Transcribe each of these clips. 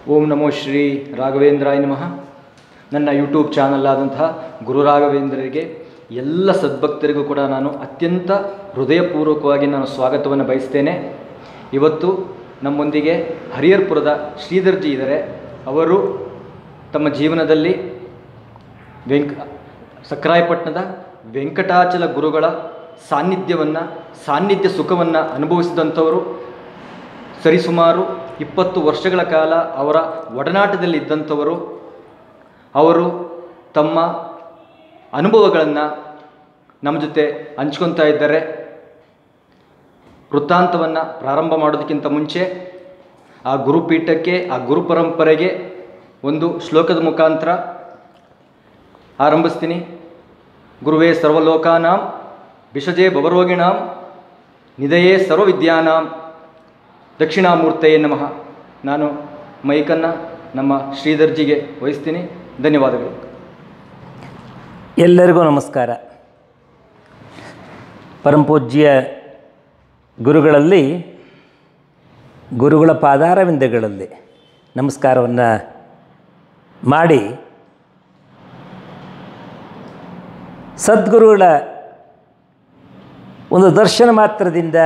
ಓಂ ನಮೋ ಶ್ರೀ ರಾಘವೇಂದ್ರಾಯ ನಮಃ ನನ್ನ ಯೂಟ್ಯೂಬ್ ಚಾನಲ್ ಆದಂತಹ ಗುರು ರಾಘವೇಂದ್ರರಿಗೆ ಎಲ್ಲ ಸದ್ಭಕ್ತರಿಗೂ ಕೂಡ ನಾನು ಅತ್ಯಂತ ಹೃದಯಪೂರ್ವಕವಾಗಿ ನಾನು ಸ್ವಾಗತವನ್ನು ಬಯಸ್ತೇನೆ ಇವತ್ತು ನಮ್ಮೊಂದಿಗೆ ಹರಿಹರ್ಪುರದ ಶ್ರೀಧರ್ಜಿ ಇದ್ದಾರೆ ಅವರು ತಮ್ಮ ಜೀವನದಲ್ಲಿ ವೆಂಕ ಸಕ್ರಾಯಪಟ್ಟಣದ ವೆಂಕಟಾಚಲ ಗುರುಗಳ ಸಾನ್ನಿಧ್ಯವನ್ನು ಸಾನ್ನಿಧ್ಯ ಸುಖವನ್ನು ಅನುಭವಿಸಿದಂಥವರು ಸರಿಸುಮಾರು ಇಪ್ಪತ್ತು ವರ್ಷಗಳ ಕಾಲ ಅವರ ಒಡನಾಟದಲ್ಲಿ ಇದ್ದಂಥವರು ಅವರು ತಮ್ಮ ಅನುಭವಗಳನ್ನು ನಮ್ಮ ಜೊತೆ ಹಂಚ್ಕೊತಾ ಇದ್ದಾರೆ ವೃತ್ತಾಂತವನ್ನು ಪ್ರಾರಂಭ ಮಾಡೋದಕ್ಕಿಂತ ಮುಂಚೆ ಆ ಗುರುಪೀಠಕ್ಕೆ ಆ ಗುರು ಪರಂಪರೆಗೆ ಒಂದು ಶ್ಲೋಕದ ಮುಖಾಂತರ ಆರಂಭಿಸ್ತೀನಿ ಗುರುವೇ ಸರ್ವಲೋಕಾನಾಂ ವಿಷಜೇ ಭವರೋಗಿಣಾಂ ನಿಧಯೇ ಸರ್ವವಿದ್ಯಾನಾಂ ದಕ್ಷಿಣಾಮೂರ್ತಯೇ ನಮಃ ನಾನು ಮೈಕನ್ನು ನಮ್ಮ ಶ್ರೀಧರ್ಜಿಗೆ ವಹಿಸ್ತೀನಿ ಧನ್ಯವಾದಗಳು ಎಲ್ಲರಿಗೂ ನಮಸ್ಕಾರ ಪರಮಪೂಜ್ಯ ಗುರುಗಳಲ್ಲಿ ಗುರುಗಳ ಪಾದಾರವಿಂದಗಳಲ್ಲಿ ನಮಸ್ಕಾರವನ್ನು ಮಾಡಿ ಸದ್ಗುರುಗಳ ಒಂದು ದರ್ಶನ ಮಾತ್ರದಿಂದ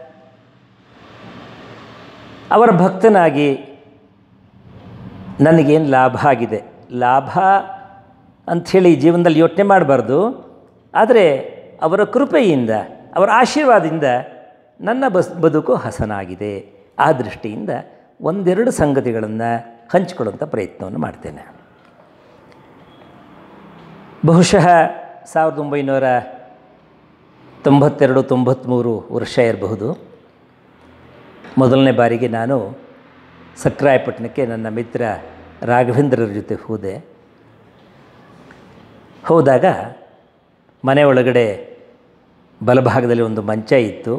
ಅವರ ಭಕ್ತನಾಗಿ ನನಗೇನು ಲಾಭ ಆಗಿದೆ ಲಾಭ ಅಂಥೇಳಿ ಜೀವನದಲ್ಲಿ ಯೋಚನೆ ಮಾಡಬಾರ್ದು ಆದರೆ ಅವರ ಕೃಪೆಯಿಂದ ಅವರ ಆಶೀರ್ವಾದದಿಂದ ನನ್ನ ಬಸ್ ಬದುಕು ಹಸನಾಗಿದೆ ಆ ದೃಷ್ಟಿಯಿಂದ ಒಂದೆರಡು ಸಂಗತಿಗಳನ್ನು ಹಂಚಿಕೊಳ್ಳುವಂಥ ಪ್ರಯತ್ನವನ್ನು ಮಾಡ್ತೇನೆ ಬಹುಶಃ ಸಾವಿರದ ಒಂಬೈನೂರ ತೊಂಬತ್ತೆರಡು ತೊಂಬತ್ತ್ಮೂರು ವರ್ಷ ಇರಬಹುದು ಮೊದಲನೇ ಬಾರಿಗೆ ನಾನು ಸಕ್ರಾಯಪಟ್ಟಣಕ್ಕೆ ನನ್ನ ಮಿತ್ರ ರಾಘವೇಂದ್ರರ ಜೊತೆ ಹೋದೆ ಹೋದಾಗ ಮನೆ ಒಳಗಡೆ ಬಲಭಾಗದಲ್ಲಿ ಒಂದು ಮಂಚ ಇತ್ತು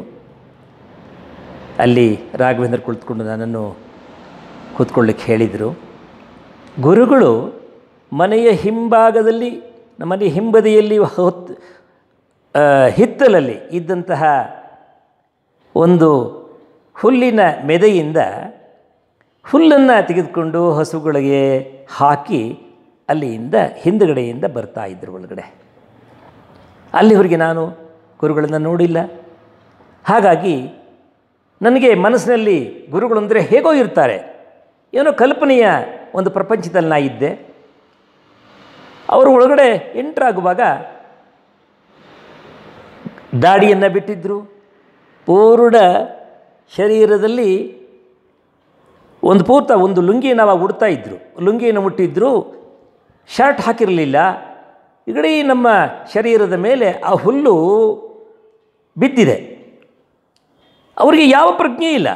ಅಲ್ಲಿ ರಾಘವೇಂದ್ರ ಕುಳಿತುಕೊಂಡು ನನ್ನನ್ನು ಕೂತ್ಕೊಳ್ಳಿಕ್ಕೆ ಹೇಳಿದರು ಗುರುಗಳು ಮನೆಯ ಹಿಂಭಾಗದಲ್ಲಿ ಮನೆಯ ಹಿಂಬದಿಯಲ್ಲಿ ಹೊತ್ತು ಆ, ಹಿತ್ತಲಲ್ಲಿ ಇದ್ದಂತಹ ಒಂದು ಹುಲ್ಲಿನ ಮೆದೆಯಿಂದ ಹುಲ್ಲನ್ನು ತೆಗೆದುಕೊಂಡು ಹಸುಗಳಿಗೆ ಹಾಕಿ ಅಲ್ಲಿಂದ ಹಿಂದುಗಡೆಯಿಂದ ಬರ್ತಾ ಇದ್ದರು ಒಳಗಡೆ ಅಲ್ಲಿವರೆಗೆ ನಾನು ಗುರುಗಳನ್ನು ನೋಡಿಲ್ಲ ಹಾಗಾಗಿ ನನಗೆ ಮನಸ್ಸಿನಲ್ಲಿ ಗುರುಗಳು ಅಂದರೆ ಹೇಗೋ ಇರ್ತಾರೆ ಏನೋ ಕಲ್ಪನೆಯ ಒಂದು ಪ್ರಪಂಚದಲ್ಲಿ ನಾ ಇದ್ದೆ ಅವರು ಒಳಗಡೆ ಎಂಟ್ರಾಗುವಾಗ ದಾಡಿಯನ್ನು ಬಿಟ್ಟಿದ್ದರು ಪೂರ್ಣ ಶರೀರದಲ್ಲಿ ಒಂದು ಪೂರ್ತ ಒಂದು ಲುಂಗಿ ನಾವು ಉಡ್ತಾ ಇದ್ದರು ಲುಂಗಿಯನ್ನು ಮುಟ್ಟಿದ್ರು ಶರ್ಟ್ ಹಾಕಿರಲಿಲ್ಲ ಇಡೀ ನಮ್ಮ ಶರೀರದ ಮೇಲೆ ಆ ಹುಲ್ಲು ಬಿದ್ದಿದೆ ಅವರಿಗೆ ಯಾವ ಪ್ರಜ್ಞೆ ಇಲ್ಲ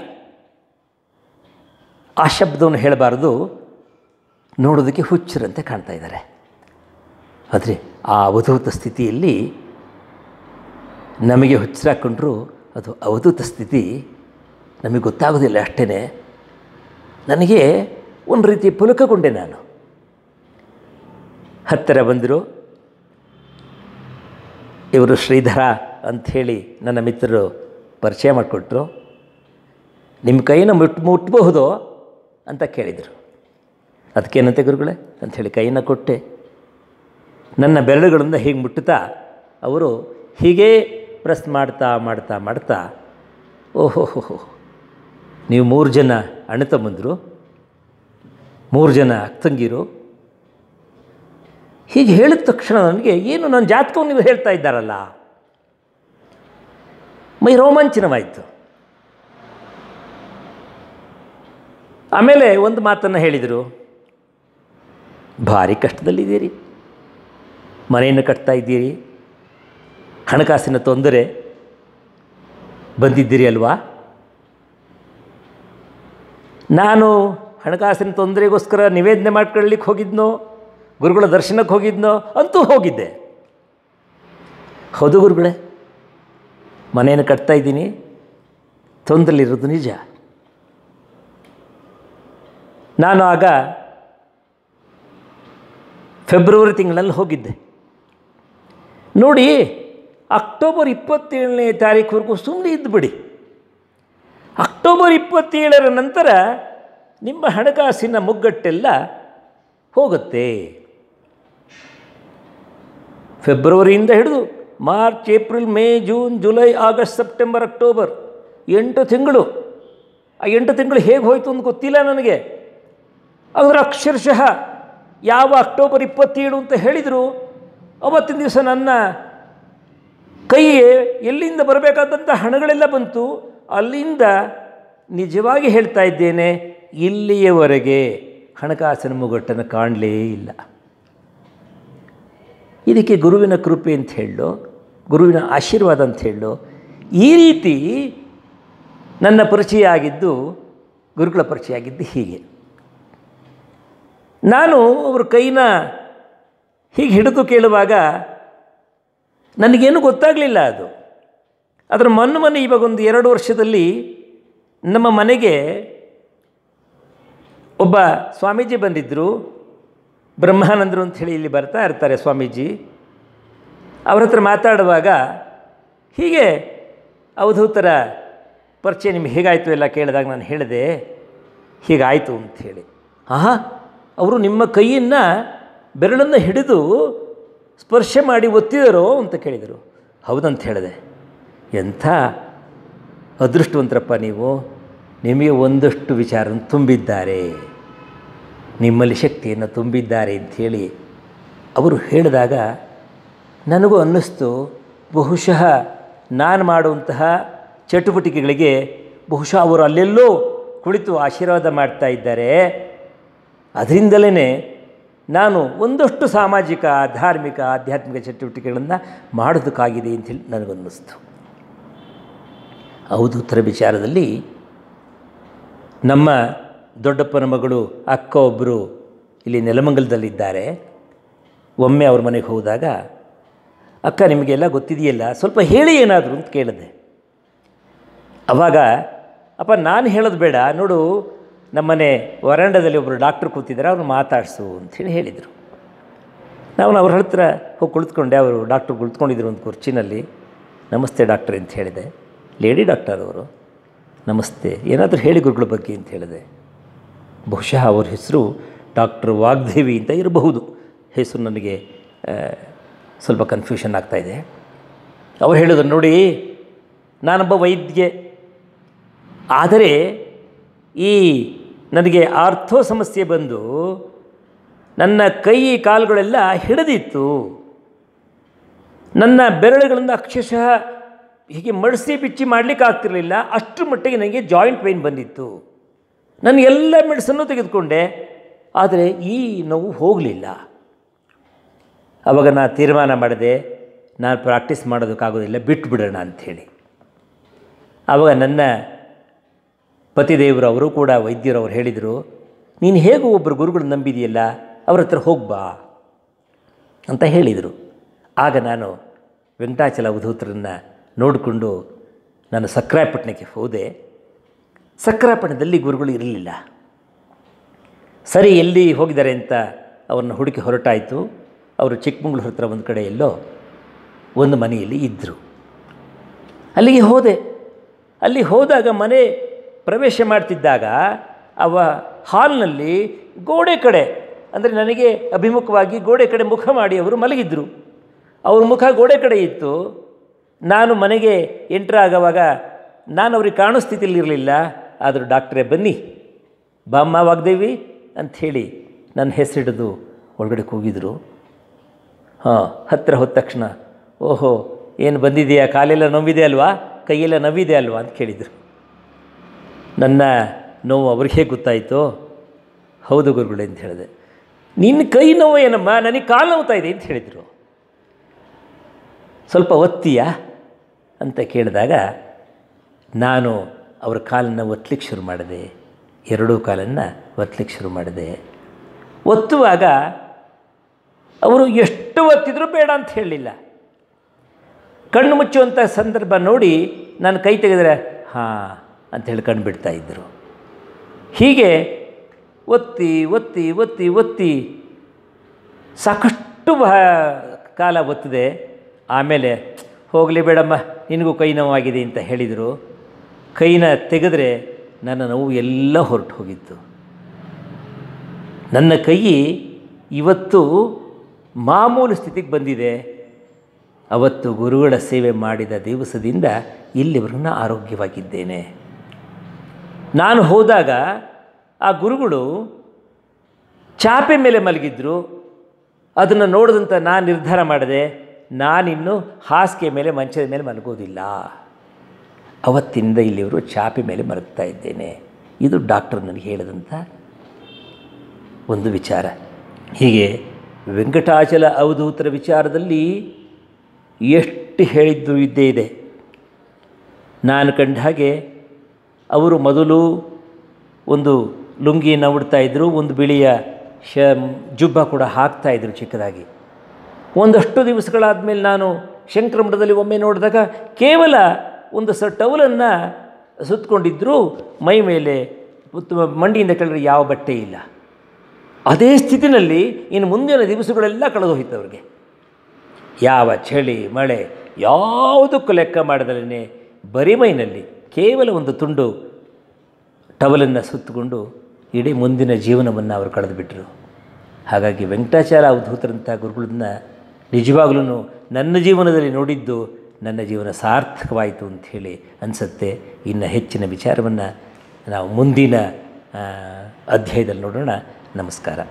ಆ ಶಬ್ದವನ್ನು ಹೇಳಬಾರ್ದು ನೋಡೋದಕ್ಕೆ ಹುಚ್ಚರಂತೆ ಕಾಣ್ತಾ ಇದ್ದಾರೆ ಆದರೆ ಆ ಅವಧೂತ ಸ್ಥಿತಿಯಲ್ಲಿ ನಮಗೆ ಹುಚ್ಚರಾಕೊಂಡ್ರು ಅದು ಅವಧೂತ ಸ್ಥಿತಿ ನಮಗೆ ಗೊತ್ತಾಗೋದಿಲ್ಲ ಅಷ್ಟೇ ನನಗೆ ಒಂದು ರೀತಿ ಪುಲಕಗೊಂಡೆ ನಾನು ಹತ್ತಿರ ಬಂದರು ಇವರು ಶ್ರೀಧರ ಅಂಥೇಳಿ ನನ್ನ ಮಿತ್ರರು ಪರಿಚಯ ಮಾಡಿಕೊಟ್ರು ನಿಮ್ಮ ಕೈನ ಮುಟ್ ಮುಟ್ಬಹುದೋ ಅಂತ ಕೇಳಿದರು ಅದಕ್ಕೇನಂತೆ ಗುರುಗಳೇ ಅಂಥೇಳಿ ಕೈನ ಕೊಟ್ಟೆ ನನ್ನ ಬೆರಳುಗಳಿಂದ ಹೀಗೆ ಮುಟ್ಟುತ್ತಾ ಅವರು ಹೀಗೇ ಪ್ರೆಸ್ ಮಾಡ್ತಾ ಮಾಡ್ತಾ ಮಾಡ್ತಾ ಓಹೋ ಹೋ ನೀವು ಮೂರು ಜನ ಅಣ್ಣ ತಮ್ಮಂದರು ಮೂರು ಜನ ಅಕ್ಕಂಗಿರು ಹೀಗೆ ಹೇಳಿದ ತಕ್ಷಣ ನನಗೆ ಏನು ನನ್ನ ಜಾತಕವನ್ನು ನೀವು ಹೇಳ್ತಾ ಇದ್ದಾರಲ್ಲ ಮೈ ರೋಮಾಂಚನವಾಯಿತು ಆಮೇಲೆ ಒಂದು ಮಾತನ್ನು ಹೇಳಿದರು ಭಾರಿ ಕಷ್ಟದಲ್ಲಿದ್ದೀರಿ ಮನೆಯನ್ನು ಕಟ್ತಾ ಇದ್ದೀರಿ ಹಣಕಾಸಿನ ತೊಂದರೆ ಬಂದಿದ್ದೀರಿ ಅಲ್ವಾ ನಾನು ಹಣಕಾಸಿನ ತೊಂದರೆಗೋಸ್ಕರ ನಿವೇದನೆ ಮಾಡ್ಕೊಳ್ಳಿಕ್ಕೆ ಹೋಗಿದ್ನೋ ಗುರುಗಳ ದರ್ಶನಕ್ಕೆ ಹೋಗಿದ್ನೋ ಅಂತೂ ಹೋಗಿದ್ದೆ ಹೌದು ಗುರುಗಳೇ ಮನೆಯನ್ನು ಕಟ್ತಾ ಇದ್ದೀನಿ ತೊಂದರೆಲಿರೋದು ನಿಜ ನಾನು ಆಗ ಫೆಬ್ರವರಿ ತಿಂಗಳಲ್ಲಿ ಹೋಗಿದ್ದೆ ನೋಡಿ ಅಕ್ಟೋಬರ್ ಇಪ್ಪತ್ತೇಳನೇ ತಾರೀಕುವರೆಗೂ ಸುಮ್ಮನೆ ಇದ್ದುಬಿಡಿ ಅಕ್ಟೋಬರ್ ಇಪ್ಪತ್ತೇಳರ ನಂತರ ನಿಮ್ಮ ಹಣಕಾಸಿನ ಮುಗ್ಗಟ್ಟೆಲ್ಲ ಹೋಗುತ್ತೆ ಫೆಬ್ರವರಿಯಿಂದ ಹಿಡಿದು March April May June July August September October ಎಂಟು ತಿಂಗಳು ಆ ಎಂಟು ತಿಂಗಳು ಹೇಗೆ ಹೋಯಿತು ಅಂತ ಗೊತ್ತಿಲ್ಲ ನನಗೆ ಅದರ ಅಕ್ಷರಶಃ ಯಾವ ಅಕ್ಟೋಬರ್ ಇಪ್ಪತ್ತೇಳು ಅಂತ ಹೇಳಿದರು ಅವತ್ತಿನ ದಿವಸ ನನ್ನ ಕೈಗೆ ಎಲ್ಲಿಂದ ಬರಬೇಕಾದಂಥ ಹಣಗಳೆಲ್ಲ ಬಂತು ಅಲ್ಲಿಂದ ನಿಜವಾಗಿ ಹೇಳ್ತಾ ಇದ್ದೇನೆ ಇಲ್ಲಿಯವರೆಗೆ ಹಣಕಾಸಿನ ಮುಗ್ಗಟ್ಟನ್ನು ಕಾಣಲೇ ಇಲ್ಲ ಇದಕ್ಕೆ ಗುರುವಿನ ಕೃಪೆ ಅಂತ ಹೇಳೋ ಗುರುವಿನ ಆಶೀರ್ವಾದ ಅಂತ ಹೇಳೋ ಈ ರೀತಿ ನನ್ನ ಪರಿಚಯ ಆಗಿದ್ದು ಗುರುಗಳ ಪರಿಚಯ ಆಗಿದ್ದು ಹೀಗೆ ನಾನು ಅವ್ರ ಕೈನ ಹೀಗೆ ಹಿಡಿದು ಕೇಳುವಾಗ ನನಗೇನು ಗೊತ್ತಾಗಲಿಲ್ಲ ಅದು ಅದರ ಮೊನ್ನೆ ಮೊನ್ನೆ ಇವಾಗ ಒಂದು ಎರಡು ವರ್ಷದಲ್ಲಿ ನಮ್ಮ ಮನೆಗೆ ಒಬ್ಬ ಸ್ವಾಮೀಜಿ ಬಂದಿದ್ದರು ಬ್ರಹ್ಮಾನಂದರು ಅಂಥೇಳಿ ಇಲ್ಲಿ ಬರ್ತಾ ಇರ್ತಾರೆ ಸ್ವಾಮೀಜಿ ಅವ್ರ ಹತ್ರ ಮಾತಾಡುವಾಗ ಹೀಗೆ ಅವಧೂತರ ಪರಿಚಯ ನಿಮ್ಗೆ ಹೇಗಾಯಿತು ಎಲ್ಲ ಕೇಳಿದಾಗ ನಾನು ಹೇಳಿದೆ ಹೀಗಾಯಿತು ಅಂಥೇಳಿ ಆಹಾ ಅವರು ನಿಮ್ಮ ಕೈಯನ್ನು ಬೆರಳನ್ನು ಹಿಡಿದು ಸ್ಪರ್ಶ ಮಾಡಿ ಒತ್ತಿದರೋ ಅಂತ ಕೇಳಿದರು ಹೌದಂತ ಹೇಳಿದೆ ಎಂಥ ಅದೃಷ್ಟವಂತರಪ್ಪ ನೀವು ನಿಮಗೆ ಒಂದಷ್ಟು ವಿಚಾರ ತುಂಬಿದ್ದಾರೆ ನಿಮ್ಮಲ್ಲಿ ಶಕ್ತಿಯನ್ನು ತುಂಬಿದ್ದಾರೆ ಅಂಥೇಳಿ ಅವರು ಹೇಳಿದಾಗ ನನಗೂ ಅನ್ನಿಸ್ತು ಬಹುಶಃ ನಾನು ಮಾಡುವಂತಹ ಚಟುವಟಿಕೆಗಳಿಗೆ ಬಹುಶಃ ಅವರು ಅಲ್ಲೆಲ್ಲೋ ಕುಳಿತು ಆಶೀರ್ವಾದ ಮಾಡ್ತಾ ಇದ್ದಾರೆ ಅದರಿಂದಲೇ ನಾನು ಒಂದಷ್ಟು ಸಾಮಾಜಿಕ ಧಾರ್ಮಿಕ ಆಧ್ಯಾತ್ಮಿಕ ಚಟುವಟಿಕೆಗಳನ್ನು ಮಾಡೋದಕ್ಕಾಗಿದೆ ಅಂಥೇಳಿ ನನಗನ್ನಿಸ್ತು ಅವಧೂತರ ವಿಚಾರದಲ್ಲಿ ನಮ್ಮ ದೊಡ್ಡಪ್ಪನ ಮಗಳು ಅಕ್ಕ ಒಬ್ಬರು ಇಲ್ಲಿ ನೆಲಮಂಗಲದಲ್ಲಿದ್ದಾರೆ ಒಮ್ಮೆ ಅವ್ರ ಮನೆಗೆ ಹೋದಾಗ ಅಕ್ಕ ನಿಮಗೆಲ್ಲ ಗೊತ್ತಿದೆಯಲ್ಲ ಸ್ವಲ್ಪ ಹೇಳಿ ಏನಾದರೂ ಅಂತ ಕೇಳಿದೆ ಆವಾಗ ಅಪ್ಪ ನಾನು ಹೇಳೋದು ಬೇಡ ನೋಡು ನಮ್ಮನೆ ವರಾಂಡದಲ್ಲಿ ಒಬ್ಬರು ಡಾಕ್ಟ್ರು ಕೂತಿದ್ದಾರೆ ಅವ್ರು ಮಾತಾಡಿಸು ಅಂಥೇಳಿ ಹೇಳಿದರು ನಾವು ಅವ್ರ ಹತ್ರ ಹೋಗಿ ಕುಳಿತುಕೊಂಡೆ ಅವರು ಡಾಕ್ಟ್ರು ಕುಳಿತುಕೊಂಡಿದ್ರು ಒಂದು ಕುರ್ಚಿನಲ್ಲಿ ನಮಸ್ತೆ ಡಾಕ್ಟ್ರ್ ಅಂತ ಹೇಳಿದೆ ಲೇಡಿ ಡಾಕ್ಟರ್ ಅವರು ನಮಸ್ತೆ ಏನಾದರೂ ಹೇಳಿ ಗುರುಗಳ ಬಗ್ಗೆ ಅಂತ ಹೇಳಿದೆ ಬಹುಶಃ ಅವ್ರ ಹೆಸರು ಡಾಕ್ಟ್ರ್ ವಾಗ್ದೇವಿ ಅಂತ ಇರಬಹುದು ಹೆಸರು ನನಗೆ ಆ, ಸ್ವಲ್ಪ ಕನ್ಫ್ಯೂಷನ್ ಆಗ್ತಾಯಿದೆ ಅವ್ರು ಹೇಳಿದ್ರು ನೋಡಿ ನಾನೊಬ್ಬ ವೈದ್ಯೆ ಆದರೆ ಈ ನನಗೆ ಆರ್ಥೋ ಸಮಸ್ಯೆ ಬಂದು ನನ್ನ ಕೈ ಕಾಲುಗಳೆಲ್ಲ ಹಿಡಿದಿತ್ತು ನನ್ನ ಬೆರಳುಗಳನ್ನು ಅಕ್ಷರಶಃ ಹೀಗೆ ಮಡಿಸಿ ಬಿಚ್ಚಿ ಮಾಡಲಿಕ್ಕೆ ಆಗ್ತಿರಲಿಲ್ಲ ಅಷ್ಟರ ಮಟ್ಟಿಗೆ ನನಗೆ ಜಾಯಿಂಟ್ ಪೈನ್ ಬಂದಿತ್ತು ನಾನು ಎಲ್ಲ ಮೆಡಿಸನ್ನು ತೆಗೆದುಕೊಂಡೆ ಆದರೆ ಈ ನೋವು ಹೋಗಲಿಲ್ಲ ಆವಾಗ ನಾನು ತೀರ್ಮಾನ ಮಾಡಿದೆ ನಾನು ಪ್ರಾಕ್ಟೀಸ್ ಮಾಡೋದಕ್ಕಾಗೋದಿಲ್ಲ ಬಿಟ್ಟುಬಿಡೋಣ ಅಂಥೇಳಿ ಆವಾಗ ನನ್ನ ಪತಿದೇವರು ಅವರು ಕೂಡ ವೈದ್ಯರು ಅವ್ರು ಹೇಳಿದರು ನೀನು ಹೇಗೂ ಒಬ್ಬರು ಗುರುಗಳು ನಂಬಿದೆಯಲ್ಲ ಅವ್ರ ಹತ್ರ ಹೋಗ್ಬಾ ಅಂತ ಹೇಳಿದರು ಆಗ ನಾನು ವೆಂಕಟಾಚಲ ಅವಧೂತರನ್ನು ನೋಡಿಕೊಂಡು ನಾನು ಸಕ್ರಾಯಪಟ್ಟಣಕ್ಕೆ ಹೋದೆ ಸಕ್ರಾಯಪಟ್ಟಣದಲ್ಲಿ ಗುರುಗಳು ಇರಲಿಲ್ಲ ಸರಿ ಎಲ್ಲಿ ಹೋಗಿದ್ದಾರೆ ಅಂತ ಅವ್ರನ್ನ ಹುಡುಕಿ ಹೊರಟಾಯಿತು ಅವರು ಚಿಕ್ಕಮಂಗ್ಳೂರು ಹತ್ರ ಒಂದು ಕಡೆ ಎಲ್ಲೋ ಒಂದು ಮನೆಯಲ್ಲಿ ಇದ್ದರು ಅಲ್ಲಿಗೆ ಹೋದೆ ಅಲ್ಲಿ ಹೋದಾಗ ಮನೆ ಪ್ರವೇಶ ಮಾಡ್ತಿದ್ದಾಗ ಅವ ಹಾಲ್ನಲ್ಲಿ ಗೋಡೆ ಕಡೆ ಅಂದರೆ ನನಗೆ ಅಭಿಮುಖವಾಗಿ ಗೋಡೆ ಕಡೆ ಮುಖ ಮಾಡಿ ಅವರು ಮಲಗಿದ್ದರು ಅವ್ರ ಮುಖ ಗೋಡೆ ಕಡೆ ಇತ್ತು ನಾನು ಮನೆಗೆ ಎಂಟ್ರ್ ಆಗೋವಾಗ ನಾನು ಅವ್ರಿಗೆ ಕಾಣೋ ಸ್ಥಿತಿಯಲ್ಲಿರಲಿಲ್ಲ ಆದರೂ ಡಾಕ್ಟ್ರೇ ಬನ್ನಿ ಬಾಮ್ಮ ವಾಗ್ದೇವಿ ಅಂಥೇಳಿ ನನ್ನ ಹೆಸರಿಡಿದು ಒಳಗಡೆ ಕೂಗಿದ್ರು ಹಾಂ ಹತ್ತಿರ ಹೋದ ತಕ್ಷಣ ಓಹೋ ಏನು ಬಂದಿದೆಯಾ ಕಾಲೆಲ್ಲ ನೋವಿದೆ ಅಲ್ವಾ ಕೈಯೆಲ್ಲ ನೋವಿದೆ ಅಲ್ವಾ ಅಂತ ಕೇಳಿದರು ನನ್ನ ನೋವು ಅವ್ರಿಗೆ ಹೇಗೆ ಗೊತ್ತಾಯಿತು ಹೌದು ಗುರುಗಳೇ ಅಂತ ಹೇಳಿದೆ ನಿನ್ನ ಕೈ ನೋವು ಏನಮ್ಮ ನನಗೆ ಕಾಲು ನೋವ್ತಾ ಇದೆ ಅಂತ ಹೇಳಿದರು ಸ್ವಲ್ಪ ಒತ್ತೀಯಾ ಅಂತ ಕೇಳಿದಾಗ ನಾನು ಅವ್ರ ಕಾಲನ್ನು ಒತ್ತಲಿಕ್ಕೆ ಶುರು ಮಾಡಿದೆ ಎರಡೂ ಕಾಲನ್ನು ಒತ್ತಲಿಕ್ಕೆ ಶುರು ಮಾಡಿದೆ ಒತ್ತುವಾಗ ಅವರು ಎಷ್ಟು ಒತ್ತಿದರೂ ಬೇಡ ಅಂತ ಹೇಳಲಿಲ್ಲ ಕಣ್ಣು ಮುಚ್ಚುವಂಥ ಸಂದರ್ಭ ನೋಡಿ ನಾನು ಕೈ ತೆಗೆದರೆ ಹಾಂ ಅಂಥೇಳಿ ಕಣ್ಣು ಬಿಡ್ತಾ ಇದ್ದರು ಹೀಗೆ ಒತ್ತಿ ಒತ್ತಿ ಒತ್ತಿ ಒತ್ತಿ ಸಾಕಷ್ಟು ಬಹ ಕಾಲ ಒತ್ತಿದೆ ಆಮೇಲೆ ಹೋಗಲಿ ಬೇಡಮ್ಮ ನಿನಗೂ ಕೈ ನೋವಾಗಿದೆ ಅಂತ ಹೇಳಿದರು ಕೈನ ತೆಗೆದ್ರೆ ನನ್ನ ನೋವು ಎಲ್ಲ ಹೊರಟು ಹೋಗಿತ್ತು ನನ್ನ ಕೈ ಇವತ್ತು ಮಾಮೂಲು ಸ್ಥಿತಿಗೆ ಬಂದಿದೆ ಅವತ್ತು ಗುರುಗಳ ಸೇವೆ ಮಾಡಿದ ದಿವಸದಿಂದ ಇಲ್ಲಿವರೆಗೂ ನಾನು ಆರೋಗ್ಯವಾಗಿದ್ದೇನೆ ನಾನು ಹೋದಾಗ ಆ ಗುರುಗಳು ಚಾಪೆ ಮೇಲೆ ಮಲಗಿದ್ರು ಅದನ್ನು ನೋಡಿದಂಥ ನಾನು ನಿರ್ಧಾರ ಮಾಡಿದೆ ನಾನಿನ್ನು ಹಾಸಿಗೆ ಮೇಲೆ ಮಂಚದ ಮೇಲೆ ಮಲಗೋದಿಲ್ಲ ಅವತ್ತಿಂದ ಇಲ್ಲಿವರು ಚಾಪೆ ಮೇಲೆ ಮಲಗ್ತಾ ಇದ್ದೇನೆ ಇದು ಡಾಕ್ಟರ್ ನನಗೆ ಹೇಳಿದಂಥ ಒಂದು ವಿಚಾರ ಹೀಗೆ ವೆಂಕಟಾಚಲ ಅವಧೂತರ ವಿಚಾರದಲ್ಲಿ ಎಷ್ಟು ಹೇಳಿದ್ದು ಇದ್ದೇ ಇದೆ ನಾನು ಕಂಡ ಹಾಗೆ ಅವರು ಮೊದಲು ಒಂದು ಲುಂಗಿಯನ್ನು ಉಡ್ತಾಯಿದ್ರು ಒಂದು ಬಿಳಿಯ ಶ ಜುಬ್ಬ ಕೂಡ ಹಾಕ್ತಾಯಿದ್ರು ಚಿಕ್ಕದಾಗಿ ಒಂದಷ್ಟು ದಿವಸಗಳಾದಮೇಲೆ ನಾನು ಶಂಕರಮಠದಲ್ಲಿ ಒಮ್ಮೆ ನೋಡಿದಾಗ ಕೇವಲ ಒಂದು ಸ ಟವಲನ್ನು ಸುತ್ತಕೊಂಡಿದ್ದರೂ ಮೈ ಮೇಲೆ ಉತ್ತಮ ಮಂಡಿಯಿಂದ ಕೆಳಗಡೆ ಯಾವ ಬಟ್ಟೆ ಇಲ್ಲ ಅದೇ ಸ್ಥಿತಿನಲ್ಲಿ ಇನ್ನು ಮುಂದಿನ ದಿವಸಗಳೆಲ್ಲ ಕಳೆದೋಯ್ತು ಅವ್ರಿಗೆ ಯಾವ ಚಳಿ ಮಳೆ ಯಾವುದಕ್ಕೂ ಲೆಕ್ಕ ಮಾಡದಲೇ ಬರಿಮೈನಲ್ಲಿ ಕೇವಲ ಒಂದು ತುಂಡು ಟವಲನ್ನು ಸುತ್ತಕೊಂಡು ಇಡೀ ಮುಂದಿನ ಜೀವನವನ್ನು ಅವರು ಕಳೆದುಬಿಟ್ರು ಹಾಗಾಗಿ ವೆಂಕಟಾಚಾರ ಅವಧೂತರಂಥ ಗುರುಗಳನ್ನ ನಿಜವಾಗ್ಲೂ ನನ್ನ ಜೀವನದಲ್ಲಿ ನೋಡಿದ್ದು ನನ್ನ ಜೀವನ ಸಾರ್ಥಕವಾಯಿತು ಅಂಥೇಳಿ ಅನಿಸುತ್ತೆ ಇನ್ನು ಹೆಚ್ಚಿನ ವಿಚಾರವನ್ನು ನಾವು ಮುಂದಿನ ಆ, ಅಧ್ಯಾಯದಲ್ಲಿ ನೋಡೋಣ ನಮಸ್ಕಾರ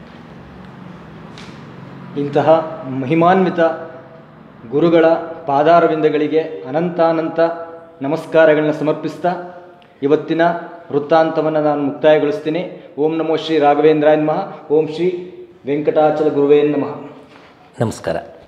ಇಂತಹ ಮಹಿಮಾನ್ವಿತ ಗುರುಗಳ ಪಾದಾರವಿಂದಗಳಿಗೆ ಅನಂತಾನಂತ ನಮಸ್ಕಾರಗಳನ್ನ ಸಮರ್ಪಿಸ್ತಾ ಇವತ್ತಿನ ವೃತ್ತಾಂತವನ್ನು ನಾನು ಮುಕ್ತಾಯಗೊಳಿಸ್ತೀನಿ ಓಂ ನಮೋ ಶ್ರೀ ರಾಘವೇಂದ್ರಾಯ ನಮಃ ಓಂ ಶ್ರೀ ವೆಂಕಟಾಚಲ ಗುರುವೇ ನಮಃ ನಮಸ್ಕಾರ